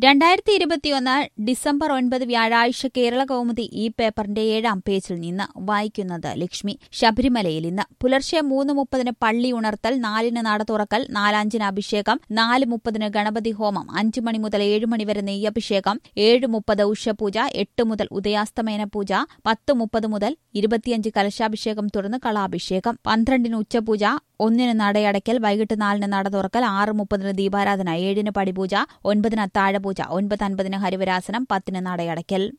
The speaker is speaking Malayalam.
രണ്ടായിരത്തി ഇരുപത്തിയൊന്ന് ഡിസംബർ ഒൻപത് വ്യാഴാഴ്ച കേരള കൗമുദി ഈ പേപ്പറിന്റെ ഏഴാം പേജിൽ നിന്ന് വായിക്കുന്നത് ലക്ഷ്മി ശബരിമലയിൽ ഇന്ന് പുലർച്ചെ മൂന്ന് മുപ്പതിന് പള്ളി ഉണർത്തൽ നാലിന് നട തുറക്കൽ നാലഞ്ചിന് അഭിഷേകം നാല് മുപ്പതിന് ഗണപതി ഹോമം അഞ്ചു മണി മുതൽ ഏഴ് മണിവരെ നെയ്യഭിഷേകം ഏഴ് മുപ്പത് ഉഷപൂജ എട്ട് മുതൽ ഉദയാസ്തമയന പൂജ പത്ത് മുപ്പത് മുതൽ ഇരുപത്തിയഞ്ച് കലശാഭിഷേകം തുടർന്ന് കളാഭിഷേകം പന്ത്രണ്ടിന് ഉച്ചപൂജ ഒന്നിന് നടയടയ്ക്കൽ വൈകിട്ട് നാലിന് നട തുറക്കൽ ആറ് മുപ്പതിന് ദീപാരാധന ഏഴിന് പടിപൂജ ഒൻപതിന് അത്താഴപൂജ ഒൻപത് അൻപതിന് ഹരിവരാസനം പത്തിന് നടയടയ്ക്കൽ